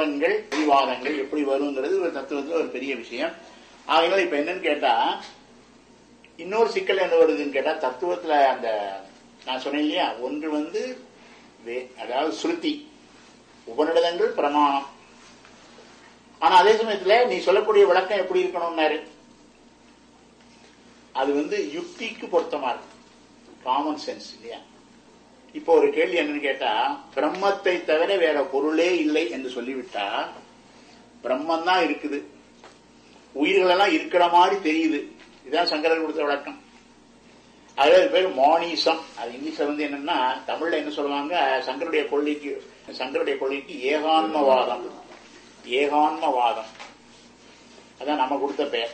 வாதங்கள் விவாதங்கள் எப்படி வருங்கிறது ஒரு தத்துவத்துல ஒரு பெரிய விஷயம் ஆகையினால இப்ப என்னன்னு கேட்டா இன்னொரு சிக்கல் என்ன வருதுன்னு கேட்டா தத்துவத்துல அந்த நான் சொன்னேன் இல்லையா ஒன்று வந்து வே- அதாவது ஸ்ருதி உபநிடதங்கள் பிரமாணம் ஆனா அதே சமயத்துல நீ சொல்லக்கூடிய விளக்கம் எப்படி இருக்கணும்னாரு அது வந்து யுக்திக்கு பொருத்தமா இருக்கு காமன் சென்ஸ் இல்லையா இப்போ ஒரு கேள்வி என்னன்னு கேட்டா பிரம்மத்தை தவிர வேற பொருளே இல்லை என்று சொல்லிவிட்டா பிரம்மன் தான் இருக்குது உயிர்கள் எல்லாம் இருக்கிற மாதிரி தெரியுது இதுதான் சங்கரர் கொடுத்த விளக்கம் அதாவது அது பேர் மானிசம் அது இங்கிலீஷ்ல வந்து என்னன்னா தமிழ்ல என்ன சொல்லுவாங்க சங்கருடைய கொள்கைக்கு சங்கருடைய கொள்கைக்கு ஏகான்மவாதம் ஏகான்மவாதம் அதான் நம்ம கொடுத்த பெயர்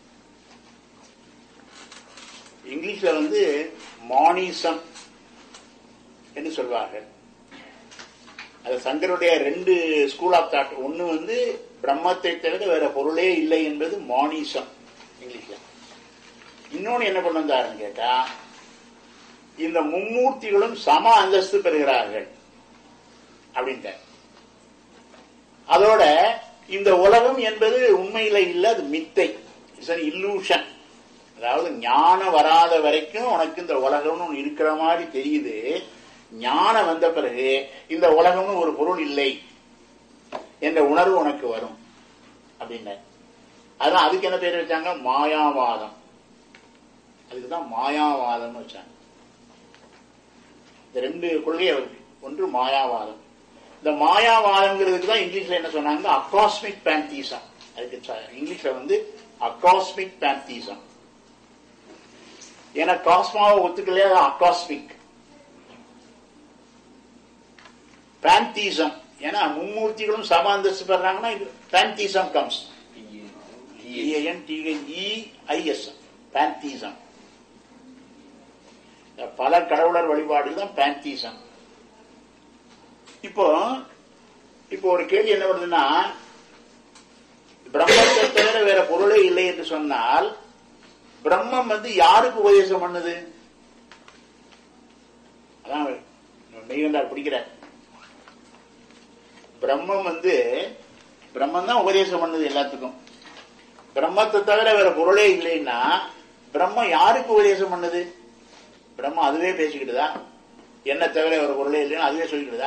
இங்கிலீஷ்ல வந்து மானிசம் என்று சொல்வார்கள் அது சங்கருடைய ரெண்டு ஸ்கூல் ஆஃப் தாட் ஒன்னு வந்து பிரம்மத்தை தவிர வேற பொருளே இல்லை என்பது மானிசம் இங்கிலீஷ்ல இன்னொன்னு என்ன கொண்டு வந்தாருன்னு கேட்டா இந்த மும்மூர்த்திகளும் சம அந்தஸ்து பெறுகிறார்கள் அப்படின்ட்டு அதோட இந்த உலகம் என்பது உண்மையில இல்ல அது மித்தை இட்ஸ் அன் இல்லூஷன் அதாவது ஞானம் வராத வரைக்கும் உனக்கு இந்த உலகம்னு ஒண்ணு இருக்கிற மாதிரி தெரியுது ஞானம் வந்த பிறகு இந்த உலகம்னு ஒரு பொருள் இல்லை என்ற உணர்வு உனக்கு வரும் அப்படின்னு அதான் அதுக்கு என்ன பேர் வச்சாங்க மாயாவாதம் அதுக்கு தான் மாயாவாதம் வச்சாங்க இந்த ரெண்டு கொள்கை இருக்கு ஒன்று மாயாவாதம் இந்த மாயாவாதம்ங்கிறதுக்கு தான் இங்கிலீஷ்ல என்ன சொன்னாங்க அக்காஸ்மிக் பேந்தீசம் அதுக்கு ச- இங்கிலீஷ்ல வந்து அக்காஸ்மிக் பேந்தீசம் ஏன்னா காஸ்மாவை ஒத்துக்கலையா அக்காஸ்மிக் பேந்தீசம் ஏன்னா மும்மூர்த்திகளும் சம அந்தஸ்து பெறாங்கன்னா இது பேந்தீசம் கம்ஸ் இஎன்டிஐஎஸ் பேந்தீசம் பல கடவுளர் வழிபாடு தான் பேந்தீசம் இப்போ இப்போ ஒரு கேள்வி என்ன வருதுன்னா பிரம்மத்தை தவிர வேற பொருளே இல்லை என்று சொன்னால் பிரம்மம் வந்து யாருக்கு உபதேசம் பண்ணுது அதான் மெய்கண்டார் பிடிக்கிறார் பிரம்மம் வந்து பிரம்மம் தான் உபதேசம் பண்ணுது எல்லாத்துக்கும் பிரம்மத்தை தவிர வேற பொருளே இல்லைன்னா பிரம்மம் யாருக்கு உபதேசம் பண்ணுது பிரம்மம் அதுவே பேசிக்கிட்டுதா என்ன தவிர வேற பொருளே இல்லைன்னா அதுவே சொல்லிக்கிட்டுதா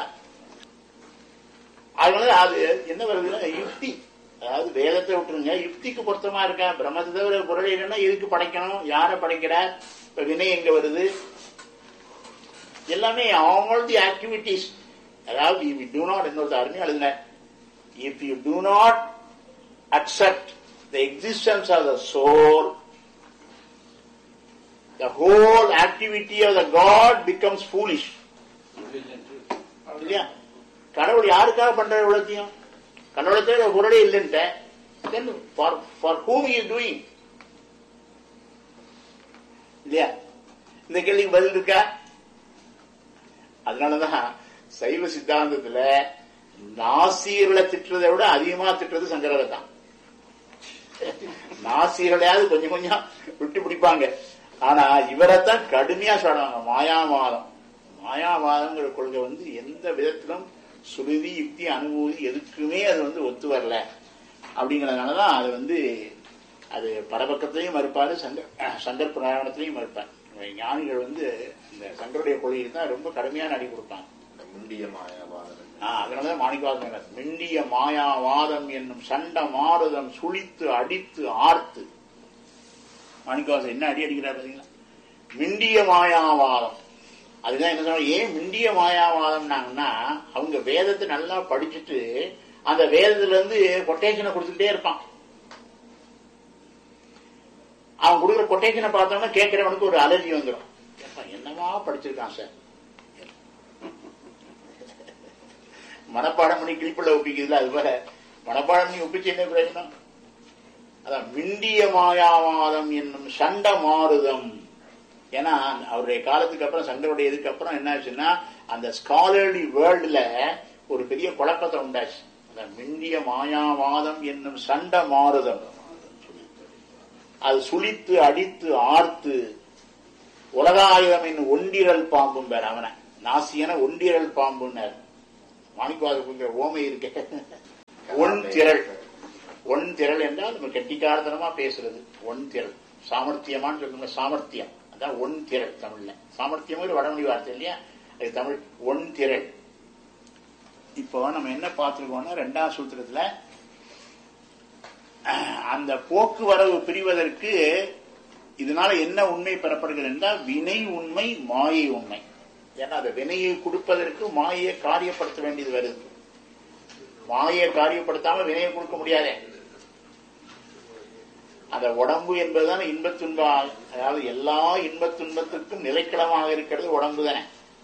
அதனால அது என்ன வருதுன்னா யுக்தி அதாவது வேதத்தை விட்டுருங்க யுக்திக்கு பொருத்தமா இருக்கா பிரம்மத்தை தவிர பொருள் இல்லைன்னா எதுக்கு படைக்கணும் யாரை படைக்கிறார் இப்ப வினை எங்க வருது எல்லாமே ஆல் தி ஆக்டிவிட்டிஸ் அதாவது if you do not இன்னொரு அருமையா எழுதின if you do not accept the existence of the soul the whole activity of the god becomes foolish இல்லையா கடவுள் யாருக்காக பண்ற உலகத்தையும் கடவுளை தவிர பொருளே இல்லைன்ட்ட then for for whom he is doing இல்லையா இந்த கேள்விக்கு பதில் இருக்கா அதனாலதான் சைவ சித்தாந்தத்துல நாசியர்களை திட்டுறதை விட அதிகமா திட்டுறது சங்கரரை தான் நாசியர்களையாவது கொஞ்சம் கொஞ்சம் விட்டு பிடிப்பாங்க ஆனா இவரைத்தான் கடுமையா சொல்றாங்க மாயாவாதம் மாயாவாதங்கிற கொள்கை வந்து எந்த விதத்திலும் சுருதி யுக்தி அனுபூதி எதுக்குமே அது வந்து ஒத்து வரல அப்படிங்கறதுனாலதான் அது வந்து அது பரபக்கத்திலையும் மறுப்பாரு சங்கர் சங்கர் புராணத்திலையும் மறுப்பார் ஞானிகள் வந்து இந்த சங்கருடைய கொள்கைக்கு தான் ரொம்ப கடுமையான அடி கொடுப்பாங்க இந்த முண்டிய மாயாவாதம் ஆ, அதனாலதான் மாணிக்கவாதம் என்ன? மிண்டிய மாயாவாதம் என்னும் சண்ட மாறுதம் சுழித்து அடித்து ஆர்த்து மாணிக்கவாசம் என்ன அடி அடிக்கிறார் பாத்தீங்களா மிண்டிய மாயாவாதம் அதுதான் என்ன சொல்றாங்க ஏன் மிண்டிய மாயாவாதம்னாங்கன்னா அவங்க வேதத்தை நல்லா படிச்சுட்டு அந்த வேதத்துல இருந்து கொட்டேஷனை கொடுத்துட்டே இருப்பான் அவன் கொடுக்குற கொட்டேஷனை பார்த்தோம்னா கேட்கிறவனுக்கு ஒரு அலர்ஜி வந்துடும் ஏப்பா, என்னவா படிச்சிருக்கான் சார் மனப்பாடம் பண்ணி கிளிப்பிள்ள ஒப்பிக்குதுல அது போல மனப்பாடம் பண்ணி ஒப்பிச்சு என்ன பிரயோஜனம் அதான் மிண்டிய மாயாவாதம் என்னும் சண்ட மாறுதம் ஏன்னா அவருடைய காலத்துக்கு அப்புறம் சங்கருடைய இதுக்கு அப்புறம் என்ன ஆச்சுன்னா அந்த ஸ்காலர்லி வேர்ல்டுல ஒரு பெரிய குழப்பத்தை உண்டாச்சு அந்த மிண்டிய மாயாவாதம் என்னும் சண்ட மாறுதம் அது சுழித்து அடித்து ஆர்த்து உலகாயுதம் என்னும் ஒண்டிரல் பாம்பும் பேர் அவன நாசியன ஒண்டிரல் பாம்புன்னார் மாணிக்கவாதக்குங்கிற ஓமை இருக்க ஒன் திரள் ஒன் திரள் என்றால் நம்ம கெட்டிக்காரத்தனமா பேசுறது ஒன் திரள் சாமர்த்தியமான்னு சொல்லுங்க சாமர்த்தியம் அதான் ஒன் திரள் தமிழ்ல சாமர்த்தியம் ஒரு வடமொழி வார்த்தை இல்லையா அது தமிழ் ஒன் திரள் இப்போ நம்ம என்ன பார்த்திருக்கோம்னா ரெண்டாம் சூத்திரத்துல அஹ், அந்த போக்குவரவு பிரிவதற்கு இதனால என்ன உண்மை பெறப்படுகிறது என்றால் வினை உண்மை மாயை உண்மை ஏன்னா அந்த வினையை கொடுப்பதற்கு மாயை காரியப்படுத்த வேண்டியது வருது மாயை காரியப்படுத்தாம வினையை கொடுக்க முடியாதே அந்த உடம்பு என்பதுதான் இன்பத் துன்ப அதாவது எல்லா இன்பத் துன்பத்துக்கும் நிலைக்களமாக இருக்கிறது உடம்பு தானே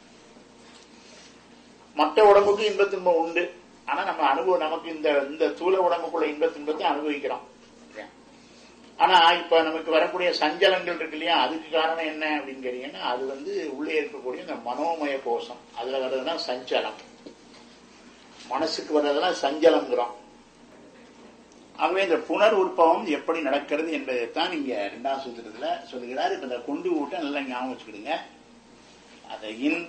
மற்ற உடம்புக்கு இன்பத் துன்பம் உண்டு ஆனா நம்ம அனுபவம் நமக்கு இந்த இந்த தூள உடம்புக்குள்ள இன்பத் துன்பத்தை அனுபவிக்கிறோம் ஆனா இப்ப நமக்கு வரக்கூடிய சஞ்சலங்கள் இருக்கு இல்லையா அதுக்கு காரணம் என்ன அப்படின்னு கேட்டீங்கன்னா அது வந்து உள்ளே இருக்கக்கூடிய இந்த மனோமய கோஷம் அதுல வர்றதுன்னா சஞ்சலம் மனசுக்கு வர்றதெல்லாம் சஞ்சலம்ங்கிறோம் ஆகவே இந்த புனர் உற்பவம் எப்படி நடக்கிறது என்பதைத்தான் இங்க இரண்டாம் சூத்திரத்துல சொல்லுகிறார் இப்ப இந்த கொண்டு ஊட்ட நல்லா ஞாபகம் வச்சுக்கிடுங்க அந்த இன்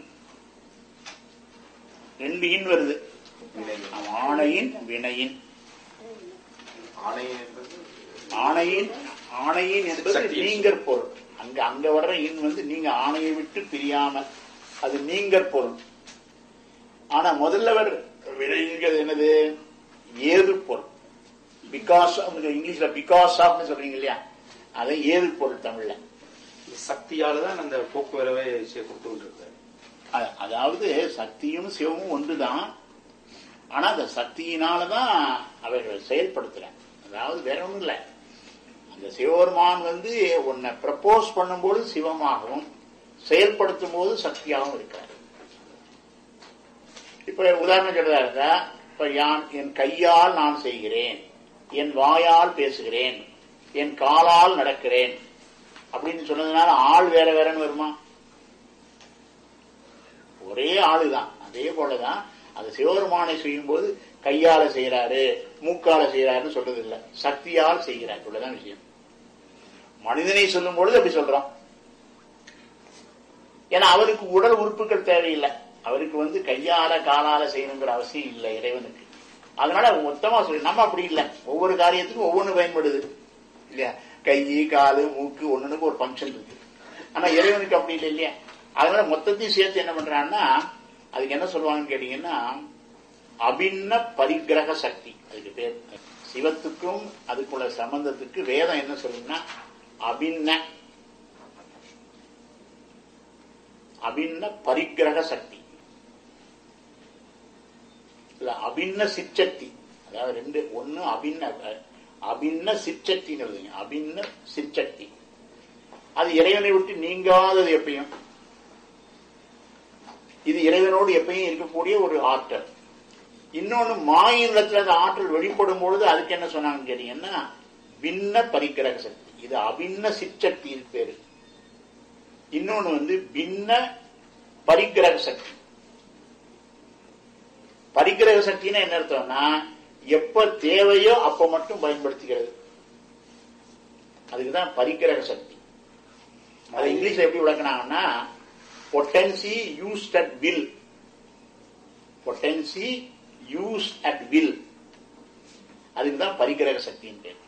ரெண்டு இன் வருது வினையின். ஆணையின் வினையின் ஆணை என்பது ஆணையின் ஆணையின் என்பது சக்தி. நீங்கற் பொருள் அங்க அங்க வர்ற இன் வந்து நீங்க ஆணையை விட்டு பிரியாமல் அது நீங்கற் பொருள் ஆனா முதல்ல வர் வினைங்கிறது என்னது ஏது பொருள் பிகாஸ் இங்கிலீஷ்ல பிகாஸ் ஆஃப்னு சொல்றீங்க இல்லையா அது ஏது பொருள் தமிழ்ல சக்தியால தான் அந்த போக்குவரவை செய்ய கொடுத்து கொண்டிருக்காரு அ- அதாவது சக்தியும் சிவமும் ஒன்றுதான் ஆனா அந்த சக்தியினாலதான் அவர்கள் செயல்படுத்துறாங்க அதாவது வேற ஒண்ணும் இல்ல அந்த சிவபெருமான் வந்து உன்னை ப்ரப்போஸ் பண்ணும்போது சிவமாகவும் செயல்படுத்தும் போது சக்தியாகவும் இருக்கிறார் இப்ப உதாரணம் சொல்றதா இருந்தா இப்ப யான் என் கையால் நான் செய்கிறேன் என் வாயால் பேசுகிறேன் என் காலால் நடக்கிறேன் அப்படின்னு சொன்னதுனால ஆள் வேற வேறன்னு வருமா ஒரே ஆளுதான் அதே போலதான் அது சிவபெருமானை செய்யும் போது கையால செய்யறாரு மூக்கால செய்யறாருன்னு சொல்றது இல்ல சக்தியால் செய்கிறார் இவ்வளவுதான் விஷயம் மனிதனை சொல்லும் பொழுது அப்படி சொல்றோம் ஏன்னா அவருக்கு உடல் உறுப்புகள் தேவையில்லை அவருக்கு வந்து கையால காலால செய்யணுங்கிற அவசியம் இல்லை இறைவனுக்கு அதனால மொத்தமா சொல்லி நம்ம அப்படி இல்லை ஒவ்வொரு காரியத்துக்கும் ஒவ்வொன்று பயன்படுது இல்லையா கை காலு மூக்கு ஒண்ணுக்கு ஒரு ஃபங்க்ஷன் இருக்கு ஆனா இறைவனுக்கு அப்படி இல்லை இல்லையா அதனால மொத்தத்தையும் சேர்த்து என்ன பண்றான்னா அதுக்கு என்ன சொல்லுவாங்கன்னு கேட்டீங்கன்னா அபின்ன பரிகிரக சக்தி அதுக்கு பேர் சிவத்துக்கும் அதுக்குள்ள சம்பந்தத்துக்கு வேதம் என்ன சொல்லுன்னா அபின்ன அபின்ன பரிகிரக சக்தி இல்ல அபின்ன சிற்சக்தி அதாவது ரெண்டு ஒண்ணு அபின்ன அபின்ன சிற்சக்தின்னு எழுதுங்க அபின்ன சிற்சக்தி அது இறைவனை விட்டு நீங்காதது எப்பயும் இது இறைவனோடு எப்பயும் இருக்கக்கூடிய ஒரு ஆற்றல் இன்னொன்னு மாயினத்துல அந்த ஆற்றல் வெளிப்படும் பொழுது அதுக்கு என்ன சொன்னாங்கன்னு கேட்டீங்கன்னா பின்ன பரிக்கிரக சக்தி இது அபின்ன சிற்சக்தி பேரு இன்னொன்னு வந்து பின்ன பரிக்கிரக சக்தி பரிக்கிரக சக்தின்னா என்ன அர்த்தம்னா எப்ப தேவையோ அப்ப மட்டும் பயன்படுத்திக்கிறது அதுக்குதான் பரிக்கிரக சக்தி அது இங்கிலீஷ்ல எப்படி விளக்குனாங்கன்னா potency used at will potency use at will அதுக்கு தான் பரிகிரக சக்தின்னு பேர்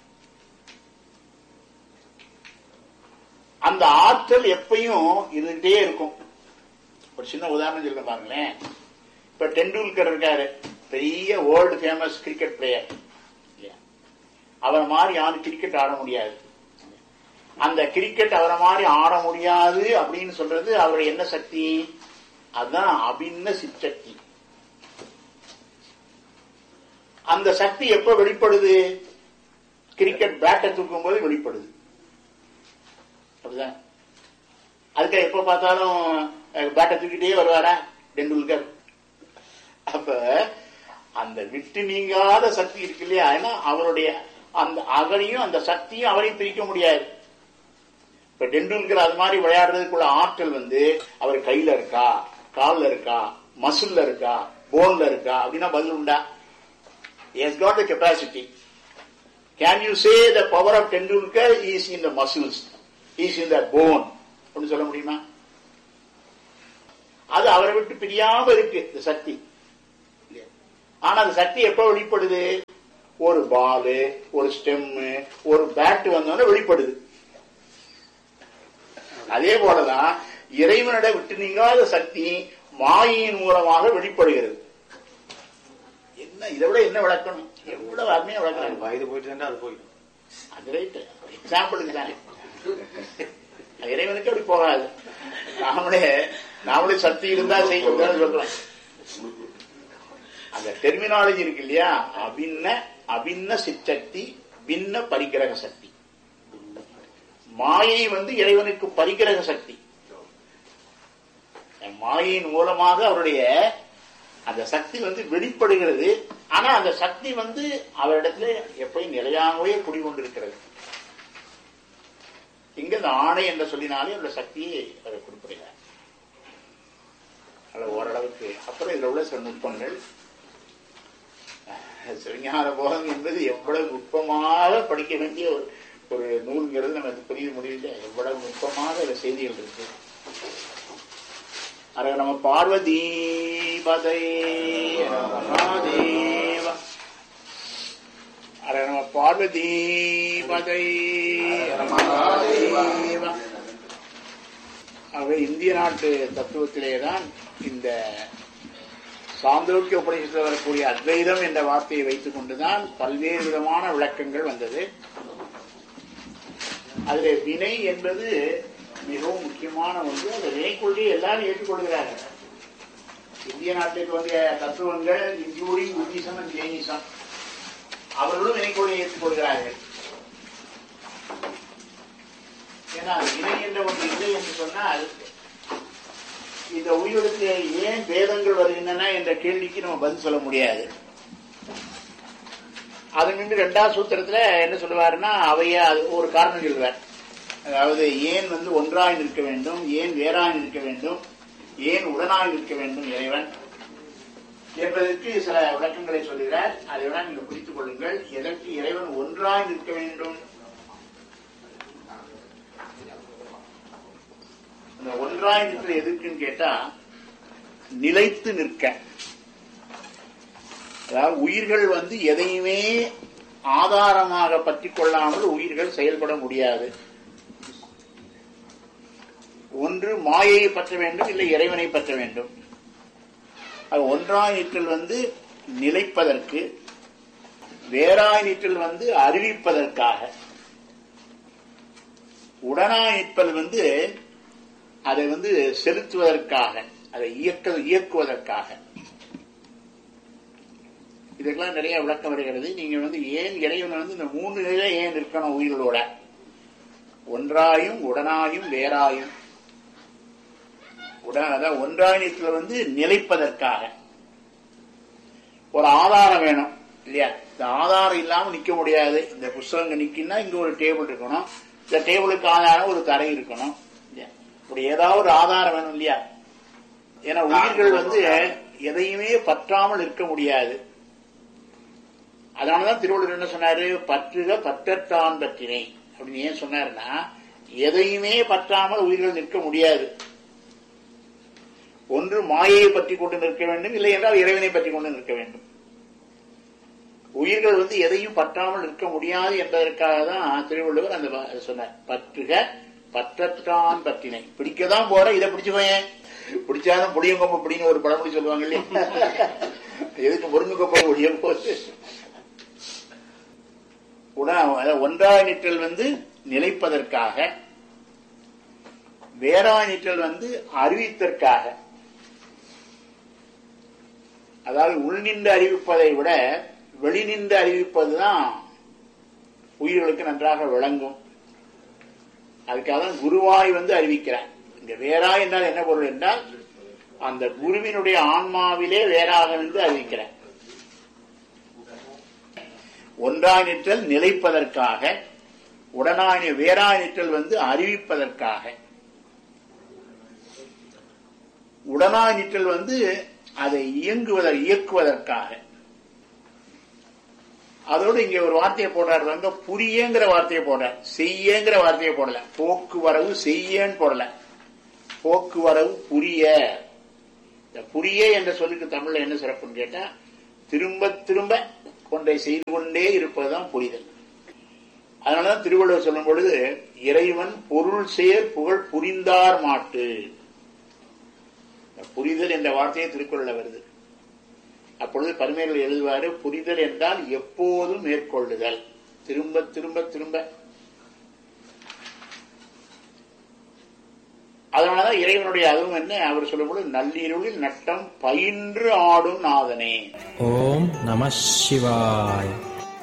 அந்த ஆற்றல் எப்பயும் இருந்துகிட்டே இருக்கும் ஒரு சின்ன உதாரணம் சொல்ல பாருங்களேன் இப்ப டெண்டுல்கர் இருக்காரு பெரிய வேர்ல்டு ஃபேமஸ் கிரிக்கெட் பிளேயர் அவரை மாதிரி யாரும் கிரிக்கெட் ஆட முடியாது அந்த கிரிக்கெட் அவரை மாதிரி ஆட முடியாது அப்படின்னு சொல்றது அவருடைய என்ன சக்தி அதுதான் அபின்ன சிற்சக்தி அந்த சக்தி எப்ப வெளிப்படுது கிரிக்கெட் பேட்டை தூக்கும் போது வெளிப்படுது அப்படிதான் அதுக்கு எப்ப பார்த்தாலும் பேட்டை தூக்கிட்டே வருவாரா டெண்டுல்கர் அப்ப அந்த விட்டு நீங்காத சக்தி இருக்கு இல்லையா ஏன்னா அவருடைய அந்த அவரையும் அந்த சக்தியும் அவரையும் பிரிக்க முடியாது இப்ப டெண்டுல்கர் அது மாதிரி விளையாடுறதுக்குள்ள ஆற்றல் வந்து அவர் கையில இருக்கா கால்ல இருக்கா மசில்ல இருக்கா போன்ல இருக்கா அப்படின்னா பதில் உண்டா has got the capacity. Can you say the power of Tendulkar is in the muscles, is in the bone? அப்படின்னு சொல்ல முடியுமா அது அவரை விட்டு பிரியாம இருக்கு இந்த சக்தி ஆனா அந்த சக்தி எப்ப வெளிப்படுது ஒரு பாலு ஒரு ஸ்டெம்மு ஒரு பேட் வந்தோடனே வெளிப்படுது அதே போலதான் இறைவனிட விட்டு நீங்காத சக்தி மாயின் மூலமாக வெளிப்படுகிறது என்ன இதை விட என்ன விளக்கணும் எவ்வளவு அருமையா விளக்கணும் வயது போயிட்டு தானே அது போயிடும் அது ரைட்டு எக்ஸாம்பிளுக்கு தானே அது இறைவனுக்கு அப்படி போகாது நாமளே நாமளே சக்தி இருந்தா செய்யும் சொல்றோம் அந்த டெர்மினாலஜி இருக்கு இல்லையா அபின்ன அபின்ன சிற்சக்தி பின்ன பரிகிரக சக்தி மாயை வந்து இறைவனுக்கு பரிகிரக சக்தி மாயையின் மூலமாக அவருடைய அந்த சக்தி வந்து வெளிப்படுகிறது ஆனா அந்த சக்தி வந்து அவரிடத்துல எப்பயும் நிலையாகவே குடிகொண்டிருக்கிறது இங்க இந்த ஆணை என்று சொல்லினாலே அந்த சக்தியை அவர் குறிப்பிடுகிறார் அல்ல ஓரளவுக்கு அப்புறம் இதுல உள்ள சில நுட்பங்கள் சிவஞான போகம் என்பது எவ்வளவு நுட்பமாக படிக்க வேண்டிய ஒரு ஒரு நூல்ங்கிறது நமக்கு புரிய முடியல எவ்வளவு நுட்பமாக அந்த செய்திகள் இருக்கு அர நம்ம பார்வதி பதை மகாதேவ அர நம்ம பார்வதி பதை மகாதேவ ஆகவே இந்திய நாட்டு தத்துவத்திலேதான் இந்த சாந்தோக்கிய உபநிஷத்தில் வரக்கூடிய அத்வைதம் என்ற வார்த்தையை வைத்துக் கொண்டுதான் பல்வேறு விதமான விளக்கங்கள் வந்தது அதுல வினை என்பது மிகவும் முக்கியமான ஒன்று அந்த வினைக்கொள்கையை எல்லாரும் ஏற்றுக்கொள்கிறார்கள் இந்திய நாட்டுக்கு வந்த தத்துவங்கள் இன்க்ளூடிங் புத்திசம் அண்ட் ஜெயினிசம் அவர்களும் வினைக்கொள்கையை ஏற்றுக்கொள்கிறார்கள் ஏன்னா வினை என்ற ஒன்று இல்லை என்று சொன்னால் இந்த உயிருக்கு ஏன் பேதங்கள் வருகின்றன என்ற கேள்விக்கு நம்ம பதில் சொல்ல முடியாது அது நின்று ரெண்டாவது சூத்திரத்துல என்ன சொல்லுவாருன்னா அவைய அது ஒரு காரணம் சொல்லுவார் அதாவது ஏன் வந்து ஒன்றாய் நிற்க வேண்டும் ஏன் வேறாய் நிற்க வேண்டும் ஏன் உடனாய் நிற்க வேண்டும் இறைவன் என்பதற்கு சில விளக்கங்களை சொல்கிறார் அதை விட நீங்கள் புரித்துக் கொள்ளுங்கள் எதற்கு இறைவன் ஒன்றாய் நிற்க வேண்டும் அந்த ஒன்றாய் நிற்கிற எதுக்குன்னு கேட்டா நிலைத்து நிற்க அதாவது உயிர்கள் வந்து எதையுமே ஆதாரமாக பற்றி கொள்ளாமல் உயிர்கள் செயல்பட முடியாது ஒன்று மாயையை பற்ற வேண்டும் இல்லை இறைவனை பற்ற வேண்டும் அது ஒன்றாய் நிற்றல் வந்து நிலைப்பதற்கு வேறாய் நிற்றல் வந்து அறிவிப்பதற்காக உடனாய் நிற்பது வந்து அதை வந்து செலுத்துவதற்காக அதை இயக்க இயக்குவதற்காக இதுக்கெல்லாம் நிறைய விளக்கம் வருகிறது நீங்க வந்து ஏன் இறைவன் வந்து இந்த மூணு நிலை ஏன் இருக்கணும் உயிர்களோட ஒன்றாயும் உடனாயும் வேறாயும் உடன் அதாவது ஒன்றாயத்துல வந்து நிலைப்பதற்காக ஒரு ஆதாரம் வேணும் இல்லையா இந்த ஆதாரம் இல்லாம நிக்க முடியாது இந்த புஸ்தகம் நிக்கினா இங்க ஒரு டேபிள் இருக்கணும் இந்த டேபிளுக்கு ஆதாரம் ஒரு தரை இருக்கணும் இல்லையா இப்படி ஏதாவது ஒரு ஆதாரம் வேணும் இல்லையா ஏன்னா உயிர்கள் வந்து எதையுமே பற்றாமல் இருக்க முடியாது அதனாலதான் திருவள்ளுவர் என்ன சொன்னாரு பற்றுக பற்றத்தான் பற்றினை அப்படின்னு ஏன் சொன்னாருன்னா எதையுமே பற்றாமல் உயிர்கள் நிற்க முடியாது ஒன்று மாயையை பற்றி கொண்டு நிற்க வேண்டும் இல்லை என்றால் இறைவனை பற்றி கொண்டு நிற்க வேண்டும் உயிர்கள் வந்து எதையும் பற்றாமல் நிற்க முடியாது என்பதற்காக தான் திருவள்ளுவர் அந்த வ- சொன்னார் பற்றுக பற்றத்தான் பற்றினை பிடிக்கதான் போற இதை பிடிச்சுக்கோயேன் பிடிச்சாலும் புளியங்கொம்பு பிடின்னு ஒரு பழமொழி சொல்லுவாங்க இல்லையா எதுக்கு முருங்கை ஒழிய போது உடா அதாவது ஒன்றாய் நிற்றல் வந்து நிலைப்பதற்காக வேறாய் நிற்றல் வந்து அறிவித்தற்காக அதாவது உள்நின்று அறிவிப்பதை விட வெளிநின்று அறிவிப்பதுதான் உயிர்களுக்கு நன்றாக விளங்கும் அதுக்காக தான் குருவாய் வந்து அறிவிக்கிறார் இங்க வேறாய் என்றால் என்ன பொருள் என்றால் அந்த குருவினுடைய ஆன்மாவிலே வேறாக நின்று அறிவிக்கிறார் ஒன்றாய் நிற்றல் நிலைப்பதற்காக உடனாய் வேறாய் நிற்றல் வந்து அறிவிப்பதற்காக உடனாய் நிற்றல் வந்து அதை இயங்குவத இயக்குவதற்காக அதோடு இங்க ஒரு வார்த்தையை போடுறாரு வந்து புரியங்கிற வார்த்தையை போடுறார் செய்யங்கிற வார்த்தையை போடல போக்குவரவு செய்யன்னு போடல போக்குவரவு புரிய இந்த புரிய என்ற சொல்லுக்கு தமிழ்ல என்ன சிறப்புன்னு கேட்டா திரும்ப திரும்ப ஒன்றை செய்து கொண்டே இருப்பதுதான் புரிதல் அதனாலதான் திருவள்ளுவர் சொல்லும் பொழுது இறைவன் பொருள் சேர் புகழ் புரிந்தார் மாட்டு இந்த புரிதல் என்ற வார்த்தையே திருக்குறள்ல வருது அப்பொழுது பரிமையில் எழுதுவாரு புரிதல் என்றால் எப்போதும் மேற்கொள்ளுதல் திரும்ப திரும்ப திரும்ப அதனாலதான் இறைவனுடைய அதுவும் என்ன அவர் சொல்லும்போது நள்ளிருளில் நட்டம் பயின்று ஆடும் நாதனே ஓம் நம சிவாய்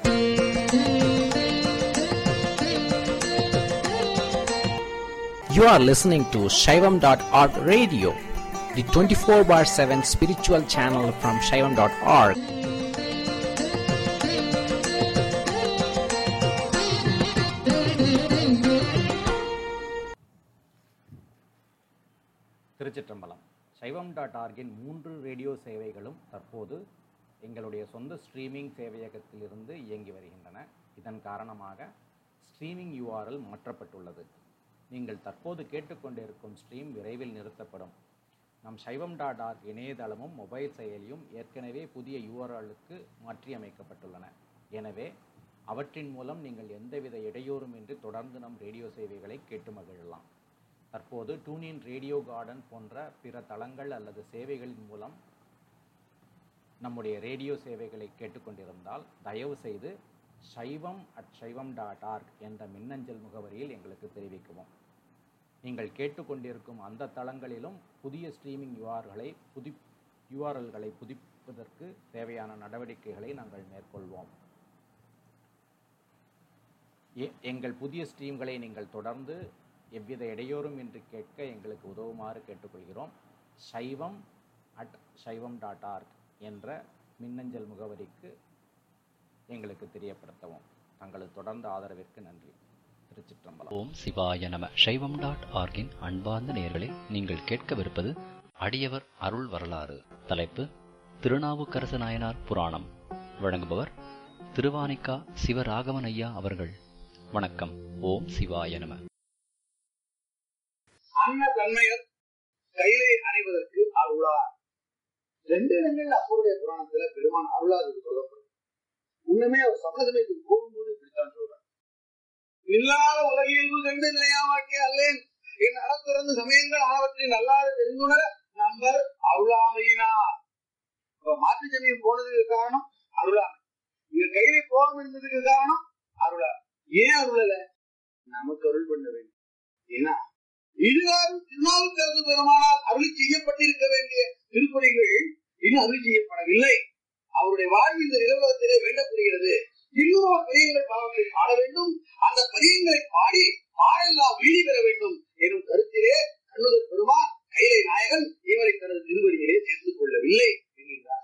You are listening to Shaivam.org radio, the 24 bar 7 spiritual channel from Shaivam.org. திருச்சிற்றம்பலம் சைவம் டாட் ஆர்கின் மூன்று ரேடியோ சேவைகளும் தற்போது எங்களுடைய சொந்த ஸ்ட்ரீமிங் சேவையகத்திலிருந்து இயங்கி வருகின்றன இதன் காரணமாக ஸ்ட்ரீமிங் URL மாற்றப்பட்டுள்ளது நீங்கள் தற்போது கேட்டுக்கொண்டிருக்கும் ஸ்ட்ரீம் விரைவில் நிறுத்தப்படும் நம் சைவம் டாட் ஆர்க் இணையதளமும் மொபைல் செயலியும் ஏற்கனவே புதிய யூஆர்எல்லுக்கு மாற்றியமைக்கப்பட்டுள்ளன எனவே அவற்றின் மூலம் நீங்கள் எந்தவித இடையூறுமின்றி தொடர்ந்து நம் ரேடியோ சேவைகளை கேட்டு மகிழலாம் தற்போது டூனின் ரேடியோ கார்டன் போன்ற பிற தளங்கள் அல்லது சேவைகளின் மூலம் நம்முடைய ரேடியோ சேவைகளை கேட்டுக்கொண்டிருந்தால் தயவு செய்து சைவம் அட் சைவம் டாட் ஆர்க் என்ற மின்னஞ்சல் முகவரியில் எங்களுக்கு தெரிவிக்கவும் நீங்கள் கேட்டுக்கொண்டிருக்கும் அந்த தளங்களிலும் புதிய ஸ்ட்ரீமிங் யூஆர்களை புதி யூஆர்எல்களை புதுப்பிப்பதற்கு தேவையான நடவடிக்கைகளை நாங்கள் மேற்கொள்வோம் எ- எங்கள் புதிய ஸ்ட்ரீம்களை நீங்கள் தொடர்ந்து எவ்வித இடையூறும் இன்றி கேட்க எங்களுக்கு உதவுமாறு கேட்டுக்கொள்கிறோம் சைவம் அட் சைவம் டாட் ஆர்க் என்ற மின்னஞ்சல் முகவரிக்கு எங்களுக்கு தெரியப்படுத்தவும் தங்களது தொடர்ந்த ஆதரவிற்கு நன்றி திருச்சிற்றம்பலம் ஓம் சிவாய நம சைவம் டாட் ஆர்கின் அன்பார்ந்த நேயர்களே நீங்கள் கேட்கவிருப்பது அடியவர் அருள் வரலாறு தலைப்பு திருநாவுக்கரசு நாயனார் புராணம் வழங்குபவர் திருவானிக்கா சிவராகவன் ஐயா அவர்கள் வணக்கம் ஓம் சிவாய நம அன்ன தன்மையர் கையிலே அணைவதற்கு அருளார் ரெண்டு இடங்கள் அப்பருடைய புராணத்துல பெருமான் அருளாதது சொல்லப்படும் உண்மையுமே அவர் சமதமயத்துக்கு போகும்போது இப்படித்தான் சொல்றார் இல்லாத உலகியல்பு கண்டு நிலையாமாக்கே அல்லேன் என் அறத்திறந்து சமயங்கள் ஆனவற்றின் நல்லாறு தெரிந்துணர நம்பர் அருளாமையினார் இப்ப மாற்று சமயம் போனதுக்கு காரணம் அருளாமை இங்க கையிலே போகாம இருந்ததுக்கு காரணம் அருளாமை ஏன் அருளல நமக்கு அருள் பண்ண வேண்டும் ஏன்னா இதுகாரும் திருநாவுக்கரசு பெருமானால் அருளி செய்யப்பட்டிருக்க வேண்டிய திருப்பணிகள் இன்னும் அருளி செய்யப்படவில்லை அவருடைய வாழ்வு இந்த நிலவரத்திலே வேண்டப்படுகிறது இன்னும் அவர் பதியங்கள் பாவங்களை பாட வேண்டும் அந்த பதியங்களை பாடி பாடெல்லாம் வீதி பெற வேண்டும் எனும் கருத்திலே கண்ணுதர் பெருமான் கைலை நாயகன் இவரை தனது திருவடியிலே சேர்த்துக் கொள்ளவில்லை என்கின்றார்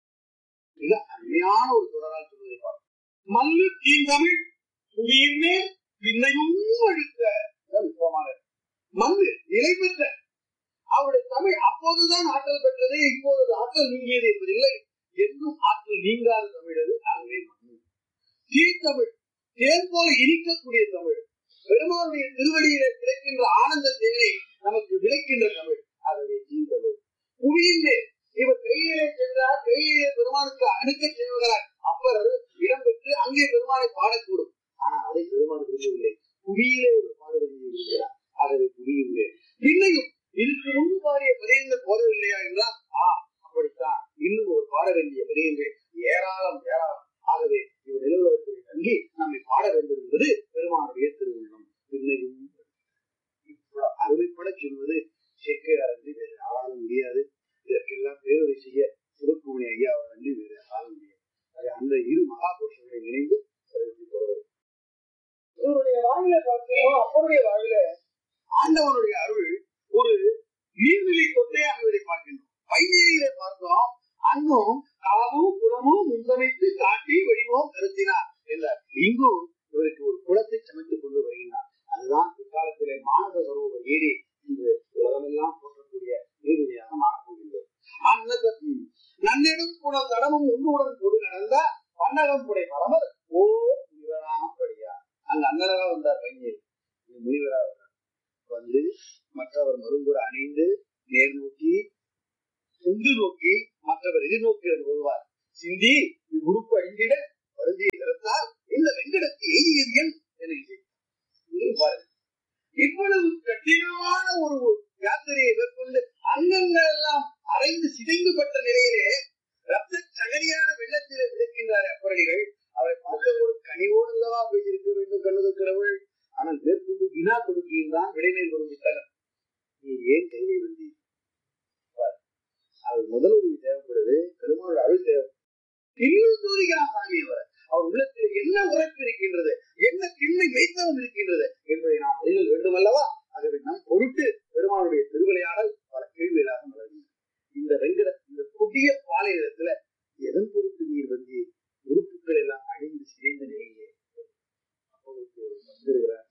மிக அருமையான ஒரு தொடரால் சொல்வதை பார்ப்போம் மல்லு தீந்தமிழ் புவியின் மேல் பின்னையும் அழித்த இதுதான் நுட்பமானது. மங்கு நிலை பெற்ற அவருடைய தமிழ் அப்போதுதான் ஆற்றல் பெற்றது இப்போது அது ஆற்றல் நீங்கியது என்பதில்லை என்றும் ஆற்றல் நீங்காத தமிழது ஆகவே மண்ணு தீர்த்தமிழ் தேன் போல இனிக்கக்கூடிய தமிழ் பெருமானுடைய திருவடியிலே கிடைக்கின்ற ஆனந்த தேனை நமக்கு விளைக்கின்ற தமிழ் ஆகவே தீர்த்தமிழ் புவியின் மேல் இவர் கையிலே சென்றார் கையிலே பெருமானுக்கு அணுக்க செய்வதால் அப்பர் இடம்பெற்று அங்கே பெருமானை பாடக்கூடும் ஆனால் அதை பெருமான் விரும்பவில்லை புவியிலே ஒரு பாடுவதை விரும்புகிறார் ஆகவே புரியுது இன்னையும் இதுக்கு முன்பு பாடிய பதியங்கள் போதவில்லையா என்றால் ஆ அப்படித்தான் இன்னும் ஒரு பாட வேண்டிய பதியங்கள் ஏராளம் ஏராளம் ஆகவே இவர் நிலவரத்தில் தங்கி நம்மை பாட வேண்டும் என்பது பெருமானுடைய திருவுள்ளம் இன்னையும் இவ்வளவு அருமைப்பட சொல்வது சேக்கையார் அன்றி வேறு யாராலும் முடியாது இதற்கெல்லாம் பேருரை செய்ய சிவக்குமணி ஐயா அவர் அன்றி வேறு யாராலும் முடியாது ஆக அந்த இரு மகாபுருஷர்களை நினைந்து சிறப்பித்து தொடரும் இவருடைய வாழ்வில பார்த்தோம் அப்பருடைய வாழ்வில ஆண்டவனுடைய அருள் ஒரு நீர்நிலை தொட்டே அமைவதை பார்க்கின்றோம் வைநீரிலே பார்த்தோம் அங்கும் காவும் குளமும் முன்சமைத்து காட்டி வடிவம் கருத்தினார் என்றார் இங்கும் இவருக்கு ஒரு குளத்தை சமைத்துக் கொண்டு வருகின்றார் அதுதான் பிற்காலத்திலே மானச சரோவர் ஏரி இன்று உலகமெல்லாம் போற்றக்கூடிய நீர்நிலையாக மாறப்போகின்றது அந்த நன்னெடும் குண தடமும் ஒன்றுடன் கொடு நடந்த பன்னகம் புடை பரமர் ஓ முனிவராக படியார் அங்க அண்ணனாக வந்தார் பையன் முனிவராக வந்தார் வந்து மற்றவர் மருங்குற அணிந்து நேர் நோக்கி உந்து நோக்கி மற்றவர் எதிர்நோக்கி வருவார் சிந்தி உறுப்பு அழிந்திட வருந்திய திறத்தால் இந்த வெங்கடத்தை எய்தியது என் என இசைத்தார். இங்கே பாருங்க இவ்வளவு கடினமான ஒரு யாத்திரையை மேற்கொண்டு அங்கங்கள் எல்லாம் அரைந்து சிதைந்துபட்ட நிலையிலே ரத்த சகதியான வெள்ளத்திலே விளக்கின்றார் அப்பரடிகள் அவரை பார்த்த ஒரு கனிவோடு அல்லவா பேசியிருக்க வேண்டும் கண்ணுதற்கிறவள் ஆனால் மேற்கொண்டு வினா கொடுக்கின்றான் விடைமேல் வரும் புத்தகம் நீ ஏன் கையை வந்தி அவர் முதல் உதவி தேவைப்படுது பெருமாள் அருள் தேவை இன்னும் தூரிகிறான் சாமி அவர் அவர் உள்ளத்தில் என்ன உரைப்பு இருக்கின்றது என்ன திண்மை மெய்த்தவம் இருக்கின்றது என்பதை நாம் அறிதல் வேண்டும் அல்லவா ஆகவே நம் பொருட்டு பெருமாளுடைய திருவிளையாடல் பல கேள்விகளாக மலர்கின்றன இந்த வெங்கட இந்த புதிய பாலைநிலத்துல எதன் பொருட்டு நீர் வந்து உறுப்புகள் எல்லாம் அழிந்து சிதைந்த நிலையிலே அப்பொழுது வந்திருக்கிறார்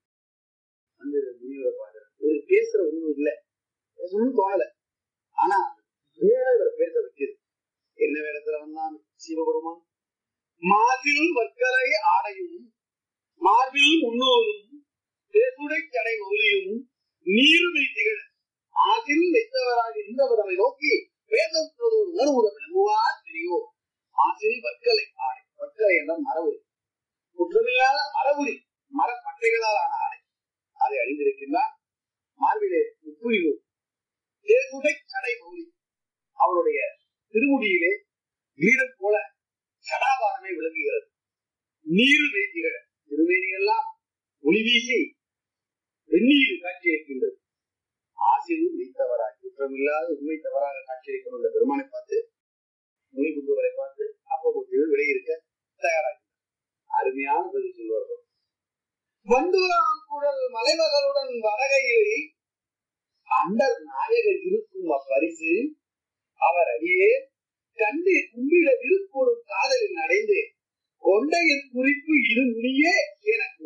வந்து முனிவரை பார்க்கிறார் இவர் பேசுற ஒண்ணும் இல்லை பேசணும்னு தோணல ஆனா வேற இவரை பேச வைக்குது என்ன வேடத்துல வந்தான் சிவபெருமான் மார்பில் வர்க்கரை ஆடையும் மார்பில் முன்னோரும் தேசுடை கடை மௌலியும் நீருமை திகழ ஆசில் வைத்தவராக இருந்தவரை நோக்கி வேதத்தோடு உணர்வுடன் விளங்குவார் தெரியும் ஆசில் வர்க்கலை ஆடை வர்க்கலை என்ற மரபுரி குற்றமில்லாத மரபுரி மரப்பட்டைகளால் ஆன ஆடை அதை அணிந்திருக்கின்றார் மார்பிலே உப்புரிவு தேசுடை கடை மௌலி அவருடைய திருமுடியிலே வீரம் போல சடாபாரமே விளங்குகிறது நீர் வீசுகிற திருமேனியெல்லாம் ஒளி வீசி வெந்நீர் காட்சியளிக்கின்றது ஆசிரியர் வைத்தவராக குற்றமில்லாத உண்மை தவறாக காட்சியளிக்கும் அந்த பெருமானை பார்த்து முனி குந்தவரை பார்த்து அப்போ விடையிருக்க தயாராகி அருமையான பதில் சொல்வார்கள் வண்டுராம் குழல் மலைமகளுடன் வரகையிலே அண்டர் நாயகர் இருக்கும் அப்பரிசு அவர் அடியே கண்டு கும்பிட விருப்போடும் காதலில் அடைந்து கொண்டையின் குறிப்பு இரு முனியே எனக்கு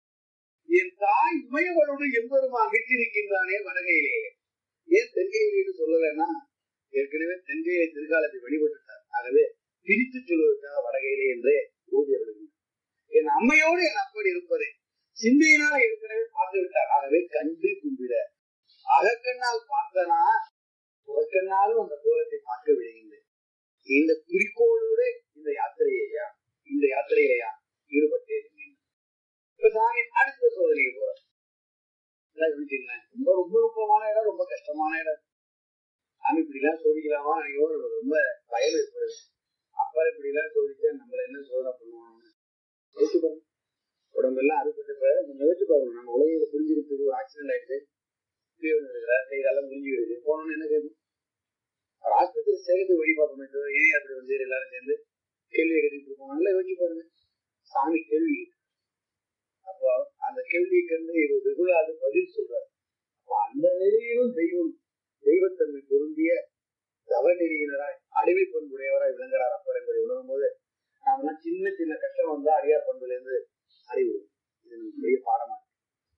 என் தாய் உமையவளோடு எம்பெருமா அகற்றிருக்கின்றானே வடகையிலே ஏன் தென்கையிலேன்னு சொல்லலைன்னா ஏற்கனவே தென்கையை திருக்காலத்தை வழிபட்டுட்டார் ஆகவே பிரித்து சொல்வதற்காக வடகையிலே என்றே ஊதி வருகின்றார் என் அம்மையோடு என் அப்படி இருப்பதை சிந்தையினால் ஏற்கனவே பார்த்து விட்டார் ஆகவே கண்டு கும்பிட அகக்கண்ணால் பார்த்தனா புறக்கண்ணாலும் அந்த கோலத்தை பார்க்க விடுகின்றேன் இந்த குறிக்கோளோட இந்த யாத்திரையா இந்த யாத்திரையிலையா ஈடுபட்டேன் இப்ப சாமி அடுத்த சோதனைக்கு போறோம் கவனிச்சுங்களேன் ரொம்ப ரொம்ப நுட்பமான இடம் ரொம்ப கஷ்டமான இடம் சாமி இப்படி எல்லாம் சோதிக்கலாமா நினைக்கும் ரொம்ப பயம் ஏற்படுது அப்பா இப்படி எல்லாம் சோதிச்சா நம்மள என்ன சோதனை பண்ணுவாங்க யோசிச்சு பாருங்க உடம்பெல்லாம் அறுபட்டு கொஞ்சம் யோசிச்சு பாருங்க நம்ம உலகில புரிஞ்சுக்கிட்டு ஒரு ஆக்சிடென்ட் ஆயிடுது கீழே இருக்கிறார் கை காலம் புரிஞ்சு விடுது போனோம்னு என்ன கேட்கும் அவர் ஆஸ்பத்திரி சேர்த்து வழி பார்ப்போமே தவிர ஏன் அப்படி வந்து எல்லாரும் சேர்ந்து கேள்வி கேட்டுட்டு இருப்போம் நல்லா யோசிச்சு பாருங்க சாமி கேள்வி கேட்கு. அப்போ அந்த கேள்விக்கு வந்து இவர் வெகுளாது பதில் சொல்றாரு அப்ப அந்த நிலையிலும் தெய்வம் தெய்வத்தன்மை பொருந்திய தவநெறியினராய் அடிமை பண்புடையவராய் விளங்குறார் அப்பர் என்பதை உணரும் போது நாமெல்லாம் சின்ன சின்ன கஷ்டம் வந்தா அடியார் பண்புல இருந்து அறிவு இது நமக்கு பெரிய பாடமா இருக்கு.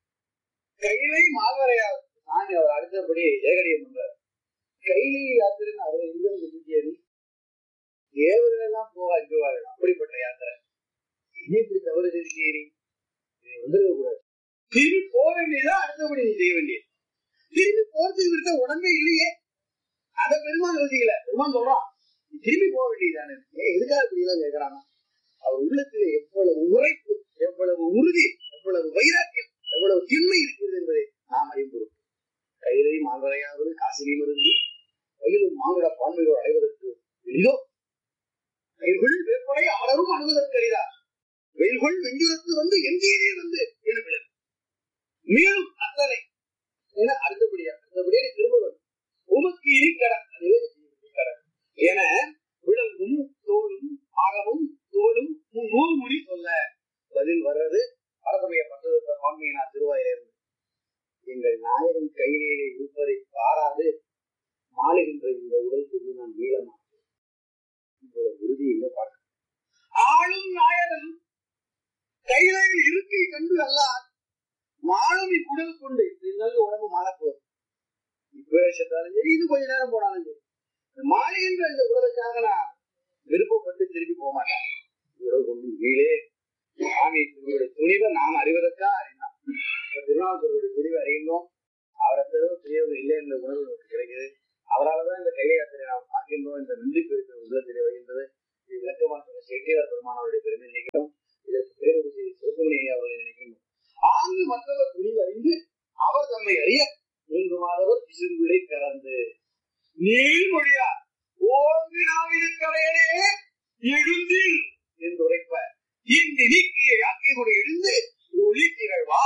கைலை மால்வரையார் சாமி அவர் அடுத்தபடி ஏகடியம் பண்றார் கைலை யாத்திரைன்னு அவர் எங்க சுத்தியது தேவர்கள் எல்லாம் போக அஞ்சுவார்கள் அப்படிப்பட்ட யாத்திரை என்ன இப்படி தவறு செஞ்சீரி வந்துருக்க கூடாது திரும்பி போக வேண்டியதா அடுத்தபடி நீ செய்ய வேண்டியது திரும்பி போறதுக்கு விட்ட உடம்பே இல்லையே அத பெருமான் யோசிக்கல பெருமான் சொல்றான் நீ திரும்பி போக வேண்டியதானே ஏன் எதுக்காக இப்படி எல்லாம் கேட்கறாங்க அவர் உள்ளத்துல எவ்வளவு உரைப்பு எவ்வளவு உறுதி எவ்வளவு வைராக்கியம் எவ்வளவு திண்மை இருக்கிறது என்பதை நாம் அறிவுறும் கையிலே மால்வரையாவது காசிலையும் இருந்து கையிலும் மானுட பான்மையோடு அடைவதற்கு எளிதோ வெயில்கள் வேப்படை அமரரும் அணுவதற்கு எளிதா வெயில்கள் வெஞ்சுரத்து வந்து எங்கேயே வந்து என விளக்கு மேலும் அத்தனை என அடுத்தபடியா அடுத்தபடியா நீ திரும்ப வேண்டும் உமக்கு இனி கடன் அதுவே கடன் என விலங்கும் தோளும் ஆகமும் தோளும் நூறு மொழி சொல்ல பதில் வர்றது பரசமய பட்டத பான்மையினார் திருவாயிலிருந்து எங்கள் நாயகன் கையிலே இருப்பதை பாராது மாளுகின்ற இந்த உடல் கொண்டு நான் மீளமாட்டேன் உங்களோட உறுதி எங்க பார்க்க ஆளும் நாயகன் கையிலையில் இருக்கை கண்டு அல்லார் மாளும் இக்குடல் கொண்டு நல்ல உடம்பு மாறப்போகுது இப்ப வேஷத்தாலும் சரி இது கொஞ்ச நேரம் போனாலும் சரி இந்த மாளுகின்ற இந்த உடலுக்காக நான் விருப்பப்பட்டு திரும்பி போக மாட்டேன் உடல் கொண்டு கீழே சுவாமி உங்களுடைய துணிவை நாம் அறிவதற்கா அறிந்தோம் இப்ப திருநாவுக்கருடைய துணிவை அறிந்தோம் அவரை தவிர பெரியவர் இல்லை என்ற உணர்வு நமக்கு கிடைக்குது அவரால் தான் இந்த கையை யாத்திரை நாம் பார்க்கின்றோம் இந்த நன்றி பெருக்கிற உள்ளத்திலே வருகின்றது இது விளக்கமா சொன்ன சேக்கியார் பெருமானவருடைய பெருமை நினைக்கிறோம் இதற்கு பேரவை செய்தி சிவகுமணி ஐயா அவர்களை நினைக்கிறோம் ஆங்கு மற்றவர் துணிவறிந்து அவர் தம்மை அறிய நீங்குமாதவர் பிசுவிடை கறந்து நீள்மொழியார் ஓங்கு நாவிருக்கலையனே எழுந்தில் என்று உரைப்ப இந்த நீக்கிய யாக்கையோடு எழுந்து ஒளி திகழ்வா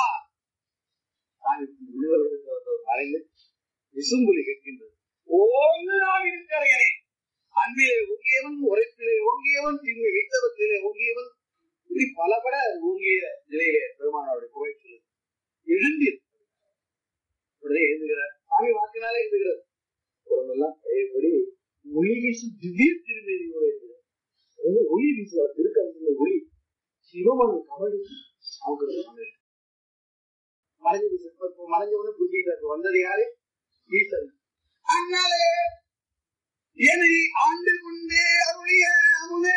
மறைந்து விசும்புலி கேட்கின்றது ஓங்கு நாவிருக்கலையனே அன்பிலே ஓங்கியவன் உரைப்பிலே ஓங்கியவன் திண்மை வைத்தவத்திலே ஓங்கியவன் இப்படி பலபட ஓங்கிய நிலையிலே பெருமானோட புகழ் சொல்லுது எழுந்தீர் உடனே எழுதுகிறார் சாமி வாக்கினாலே எழுதுகிறார் உடம்பெல்லாம் பழையபடி ஒளி வீசு திடீர் திருமேனியோட எழுதுகிறார் அது ஒளி வீசுவார் திருக்கரத்துல ஒளி சிவமன் கவலை அவங்க மறைஞ்சது இப்ப மறைஞ்சவனு புரிஞ்சுக்கிட்டாரு வந்தது யாரு ஈசன் அண்ணாலே என்னை ஆண்டு கொண்டே அருளிய அமுதே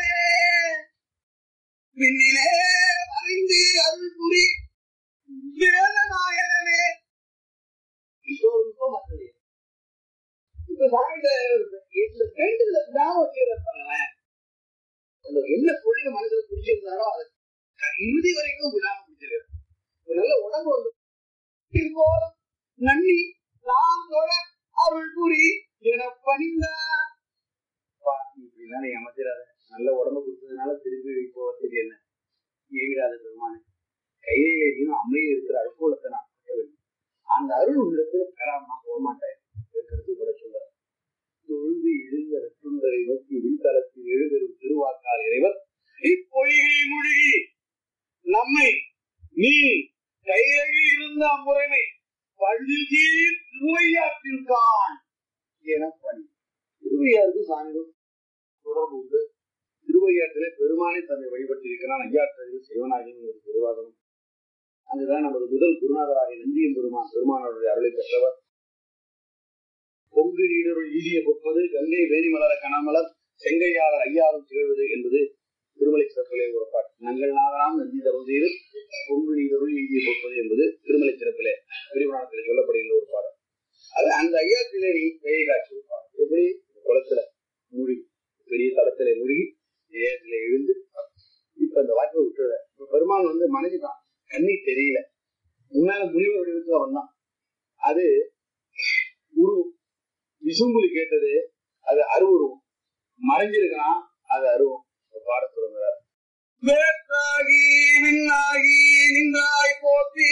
விண்ணிலே அறிந்து அருள் புரி வேதநாயகனே இப்போ இப்போ மற்றது இப்ப சாமியில இந்த வேண்டுதல விடாம வச்சுக்கிறேன் அந்த என்ன பொருள் மனசுல புரிஞ்சிருந்தாரோ அதை இறுதி வரைக்கும் விடாம புரிஞ்சிருக்காரு ஒரு நல்ல உடம்பு வந்து போலும் நன்னி நான் தொழ அருள் புரி என பணிந்தார் இப்படிலாம் நீ அமைச்சிடாத நல்ல உடம்பு கொடுத்ததுனால திருப்பி போவதுக்கு என்ன ஏவிடாத பெருமானே கையிலேயும் அம்மையில் இருக்கிற அழுக்கூலத்தை நான் பார்க்க வேண்டும் அந்த அருள் உள்ளத்துல பெறாம நான் போக மாட்டேன் கருத்து கூட சொல்ற தொழுது எழுந்த ரத்துண்டரை நோக்கி விண்தளத்தில் எழுதரும் திருவாக்கால் இறைவர் இப்பொய்கை மொழி நம்மை நீ கையில் இருந்த அம்முறைமை பள்ளியில் திருவையாற்றிற்கான் என பணி திருவையாருக்கு சாமிகள் தொடர்பு உண்டு திருவையாற்றிலே பெருமானை தன்னை வழிபட்டிருக்கிறான் ஐயாற்றில் சிவனாகியும் ஒரு திருவாதனம் அங்குதான் நமது முதல் குருநாதராகிய நந்தியம் பெருமான் பெருமானவருடைய அருளை பெற்றவர் பொங்கு நீடருள் ஈதிய பொற்பது கங்கை வேணிமலர கனமலர் செங்கையாளர் ஐயாரும் திகழ்வது என்பது திருமலை சிறப்பிலே ஒரு பாட்டு நங்கள் நாகராம் நந்தி தருந்தீர் பொங்கு நீடருள் ஈதிய பொற்பது என்பது திருமலை சிறப்பிலே பெரியபுராணத்திலே சொல்லப்படுகின்ற ஒரு பாடல் அது அந்த ஐயாத்திலே நீ கையை காட்சி எப்படி குளத்துல மூழ்கி பெரிய தளத்திலே மூழ்கி ஏகத்திலே எழுந்து இப்ப அந்த வாய்ப்பை விட்டுற இப்ப பெருமான் வந்து மனைவி தான் கண்ணீர் தெரியல முன்னால முனிவர் வடிவத்துல வந்தான் அது உருவம் விசும்புலி கேட்டது அது அருவுருவம் மறைஞ்சிருக்கான் அது அருவம் பாட தொடங்குறார் வேற்றாகி விண்ணாகி நின்றாய் போற்றி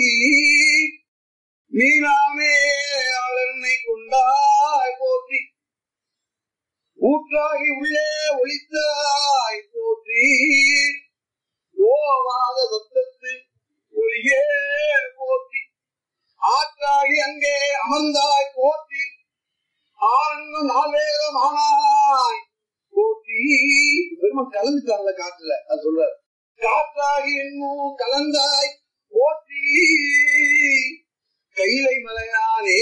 மீனாமே ஆளனை கொண்டாய் போற்றி ஊற்றாகி உள்ளே ஒளித்தாய் போற்றி ஓவாத சத்தத்து ஒளியே போற்றி ஆற்றாகி அங்கே அமர்ந்தாய் போற்றி ஆனந்த நாவேதம் ஆனாய் போற்றி பெருமான் கலந்துட்டார்ல காற்றுல அது சொல்றார் காற்றாகி என்னும் கலந்தாய் போற்றி கைலை மலையானே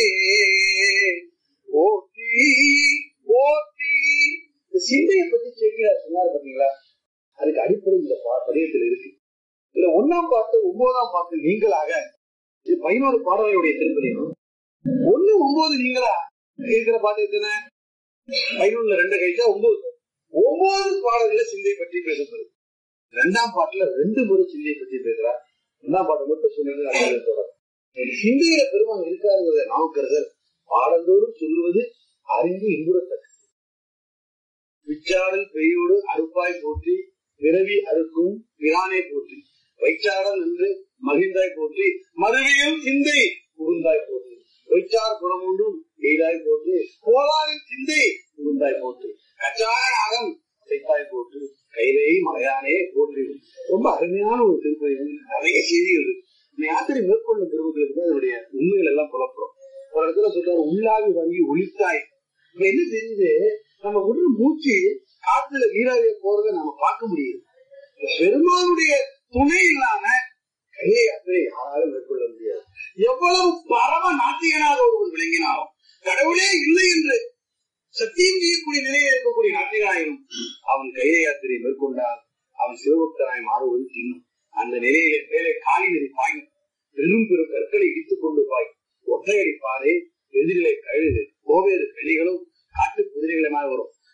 போற்றி போற்றி இந்த சிந்தையை பத்தி செய்கிறார் சொன்னார் பாத்தீங்களா அதுக்கு அடிப்படை இந்த பா- பதியத்தில் இருக்கு இதுல ஒன்னாம் பாட்டு ஒன்பதாம் பாட்டு நீங்களாக இது பதினோரு பாடல்களுடைய திருப்பதியும் ஒண்ணு ஒன்பது நீங்களா இருக்கிற பாட்டு எத்தனை பதினொன்னுல ரெண்டு கழிச்சா ஒன்பது ஒன்பது பாடல்கள சிந்தை பற்றி பேசப்படுது ரெண்டாம் பாட்டுல ரெண்டு முறை சிந்தையை பற்றி பேசுறார் ரெண்டாம் பாட்டு மட்டும் சொன்னது அடுத்த தொடர் சிந்தையில பெருமான் இருக்காருங்கிறத நாவுக்கருதல் பாடந்தோறும் சொல்லுவது அறிந்து இன்புறத்தக்க விச்சாடல் பெய்யோடு அறுப்பாய் போற்றி பிறவி அறுக்கும் பிரானே போற்றி வைச்சாடல் என்று மகிழ்ந்தாய் போற்றி மறுவியும் சிந்தை புகுந்தாய் போற்றி வைச்சார் புறமுண்டும் எய்தாய் போற்றி கோலாரின் சிந்தை புகுந்தாய் போற்றி கச்சார நாகம் செய்தாய் போற்றி கைலை மலையானே போற்றி ரொம்ப அருமையான ஒரு திருப்பதி நிறைய செய்திகள் இருக்கு இந்த யாத்திரை மேற்கொள்ளும் பெருமக்களுக்கு தான் அதனுடைய உண்மைகள் எல்லாம் புலப்படும் ஒரு இடத்துல சொல்றாரு உள்ளாவி வாங்கி ஒளித்தாய் இப்ப என்ன தெரியுது நம்ம உள்ள மூச்சு காத்துல நீராவிய போறதை நம்ம பார்க்க முடியுது இப்ப பெருமானுடைய துணை இல்லாம கையை யாத்திரை யாராலும் மேற்கொள்ள முடியாது எவ்வளவு பரம நாட்டியனாக ஒருவன் விளங்கினாலும் கடவுளே இல்லை என்று சத்தியம் செய்யக்கூடிய நிலையில் இருக்கக்கூடிய நாட்டிகனாயினும் அவன் கையை யாத்திரை மேற்கொண்டால் அவன் சிவபக்தனாய் மாறுவது தின்னும் அந்த நிலையில மேலே காலி நதி பாயும் பெரும் பெரும் கற்களை இடித்துக் கொண்டு பாய் ஒற்றையடி பாதை எதிரிலே கழுது கோவேறு கள்ளிகளும் காட்டு குதிரைகளுமாக வரும்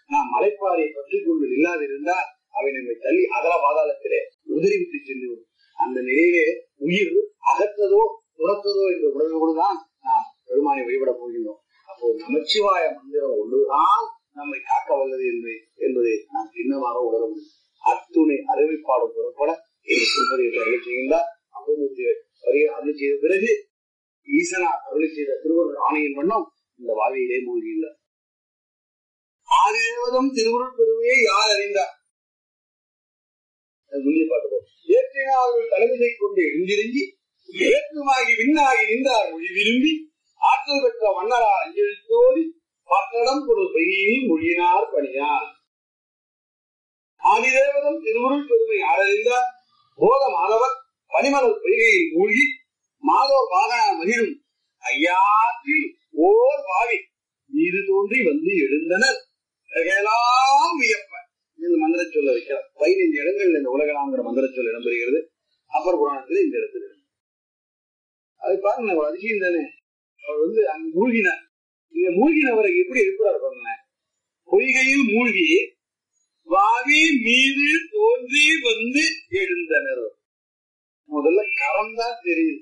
நாம் மலைப்பாறை பற்றி கொண்டு இல்லாதிருந்தால் அவை நம்மை தள்ளி அகல பாதாளத்திலே உதறிவிட்டு சென்று விடும். அந்த நிலையிலே உயிர் அகற்றதோ துரத்ததோ என்ற உணர்வோடு தான் நாம் பெருமானை வழிபடப் போகின்றோம் அப்போ நமச்சிவாய மந்திரம் ஒன்றுதான் நம்மை காக்க வல்லது என்று என்பதை நாம் சின்னமாக உணர முடியும் அத்துணை அறிவிப்பாடு புறப்பட இந்த திருப்பதியை அருளி செய்கின்றார் அப்பமூர்த்தி வருகை அருளி செய்த பிறகு ஈசனார் அருளி செய்த திருவருள் ஆணையின் வண்ணம் இந்த வாவியிலே மூழ்கியுள்ளார் ஆதிதேவதம் திருவுருள் பெருமையை யார் அறிந்தார் அது முன்னே பார்க்கிறோம் ஏற்றினார்கள் தலைமையை கொண்டு எழுந்திருங்கி ஏற்றுமாகி விண்ணாகி நின்றார் மொழி விரும்பி ஆற்றல் பெற்ற மன்னரார் அஞ்செழுத்தோடி பத்தடம் ஒரு பெய்யை மொழியினார் பணியார் ஆதிதேவதம் திருவுருள் பெருமை ஆரறிந்தார் போத மாணவர் பனிமலர் பொய்கையில் மூழ்கி மாதோர் வாகன மகிழும் ஐயாற்றில் ஓர் வாவி நீரு தோன்றி வந்து எழுந்தனர் எல்லாம் வியப்ப இந்த மந்திர சொல்ல வைக்கிறார் பதினைந்து இடங்கள் இந்த உலகலாங்கிற மந்திர சொல் இடம்பெறுகிறது அப்பர் புராணத்துல இந்த இடத்துல இருக்கு. அது பாருங்க ஒரு அதிசயம் தானே அவர் வந்து அங்க மூழ்கினார் இந்த மூழ்கினவரை எப்படி இருக்கிறார் பாருங்க பொய்கையில் மூழ்கி வாவி மீது தோன்றி வந்து எழுந்தனர் முதல்ல கரம் தான் தெரியுது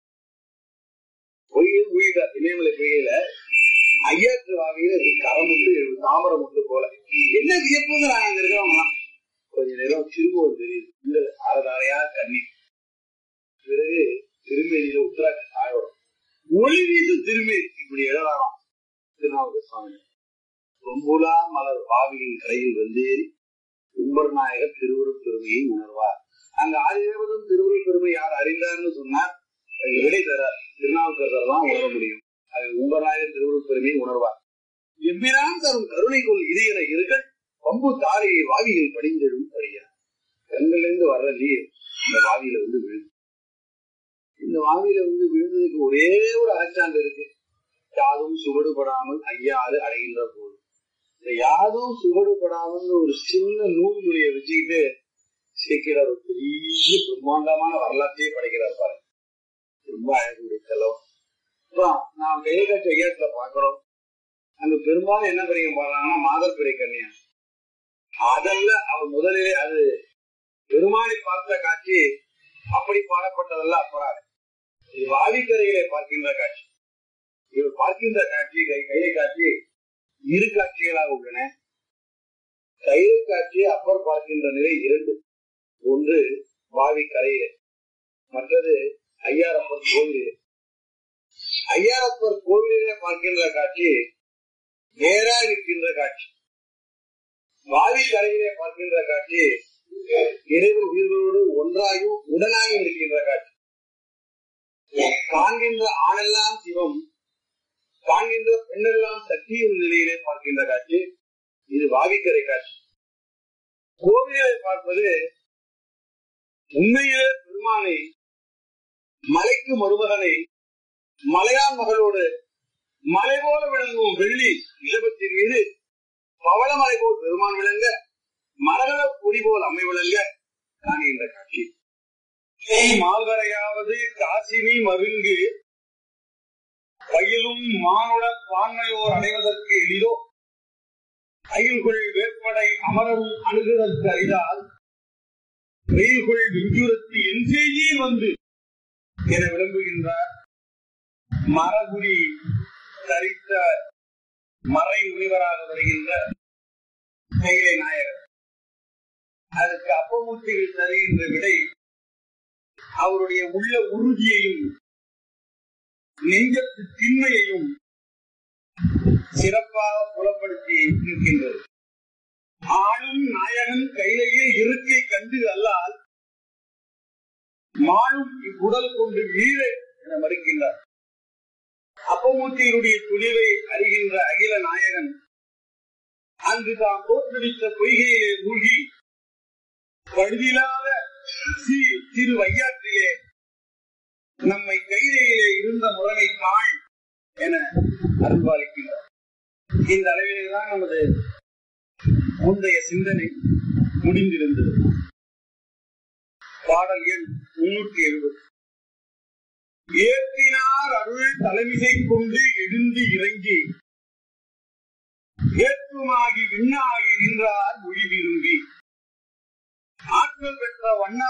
பொய்கையில் மூழ்கிட்டார் இமயமலை பொய்கையில ஐயாற்று வாவியில இப்படி கரம் முட்டு எழுது தாமரை முட்டு போல என்ன வியப்புங்க நாங்க அங்க இருக்கிறவங்களாம் கொஞ்ச நேரம் திரும்பவும் தெரியுது இந்த அறதாரையா கண்ணீர் பிறகு திருமேனியில உத்தராட்சி சாயோடும் ஒளி வீசு திருமேனி இப்படி எழலாம் திருநாவுக்கர் சுவாமி ரொம்புலா மலர் பாவியின் கரையில் வந்தேறி உம்பர் நாயகர் திருவுருள் பெருமையை உணர்வார் அங்க ஆதிதேவதம் திருவுருள் பெருமை யார் அறிந்தார்னு சொன்னார் அதுக்கு விடை தர திருநாவுக்கரசர் தான் உணர முடியும் அது உம்பர் நாயகர் திருவுருள் பெருமையை உணர்வார் எம்பிரான் தரும் கருணைக்குள் இதயன இருக்கள் பம்பு தாரையை வாவியில் படிந்தெழும் படியா கண்களிலிருந்து வர்ற நீர் இந்த வாவியில வந்து விழுது இந்த வாவியில வந்து விழுந்ததுக்கு ஒரே ஒரு அகச்சான்று இருக்கு யாதும் சுவடுபடாமல் ஐயாறு அடைகின்ற போது இந்த யாதும் சுவடுபடாமல் ஒரு சின்ன நூல் நுழைய வச்சுக்கிட்டு சேர்க்கிறார் ஒரு பெரிய பிரம்மாண்டமான வரலாற்றையே படைக்கிறார் பாருங்க ரொம்ப அழகுடைய செலவு அப்புறம் நாம் கையகாட்சி ஐயாத்துல பாக்குறோம் அங்க பெரும்பாலும் என்ன பிரிக்க பாடுறாங்கன்னா மாதர் பிறை கன்னியா அதல்ல அவர் முதலிலே அது பெருமானை பார்த்த காட்சி அப்படி பாடப்பட்டதல்ல அப்பறாது இது வாவிக்கரையிலே பார்க்கின்ற காட்சி இவர் பார்க்கின்ற காட்சி கை கைலை காட்சி இரு காட்சிகளாக உள்ளன கைலை காட்சி அப்பர் பார்க்கின்ற நிலை இரண்டு ஒன்று வாவி கரையிலே மற்றது ஐயாரப்பர் கோவிலே ஐயாரப்பர் கோவிலிலே பார்க்கின்ற காட்சி நேரா இருக்கின்ற காட்சி வாவி கரையிலே பார்க்கின்ற காட்சி இறைவன் உயிர்களோடு ஒன்றாயும் உடனாயும் இருக்கின்ற காட்சி காண்கின்ற ஆணெல்லாம் சிவம் காண்கின்ற பெண்ணெல்லாம் சக்தியின் நிலையிலே பார்க்கின்ற காட்சி இது வாவிக்கரை காட்சி கோவிலை பார்ப்பது உண்மையிலே பெருமானை மலைக்கு மருமகனை மலையான் மகளோடு மலை போல விளங்கும் வெள்ளி இலபத்தின் மீது பவளமலை போல் பெருமான் விளங்க மரகத பொடி போல் அம்மை விளங்க காணுகின்ற காட்சி மால்வரையாவது காசினி மருங்கு பயிலும் மானுட பான்மையோர் அடைவதற்கு எளிதோ அயில்குள் வேற்படை அமரரும் அணுகுதற்கு அறிதால் வெயில்குள் விஞ்சுரத்து என் செய்தியில் வந்து என விளம்புகின்றார் மரகுடி தரித்த மறை முனிவராக வருகின்ற கைலை நாயகர் அதற்கு அப்பமூர்த்திகள் தருகின்ற விடை அவருடைய உள்ள உறுதியையும் நெஞ்சத்து திண்மையையும் சிறப்பாக புலப்படுத்தி இருக்கின்றது ஆளும் நாயகன் கையிலேயே இருக்கை கண்டு அல்லால் மாளும் இவ்வுடல் கொண்டு வீழ என மறுக்கின்றார் அப்பமூர்த்தியினுடைய துணிவை அறிகின்ற அகில நாயகன் அங்கு தாம் தோற்றுவித்த பொய்கையிலே மூழ்கி பழுதில்லாத சி- திரு வையாற்றிலே நம்மை கைதையிலே இருந்த முறையை காண் என அருள்பாலிக்கின்றார் இந்த அளவிலே தான் நமது முந்தைய சிந்தனை முடிந்திருந்தது பாடல் எண் முன்னூற்றி எழுபது ஏற்றினார் அருள் தலைமிசை கொண்டு எழுந்து இறங்கி ஏற்ற விளக்குமாகி விண்ணாகி நின்றார் மொழி விரும்பி ஆற்றல் பெற்ற வண்ண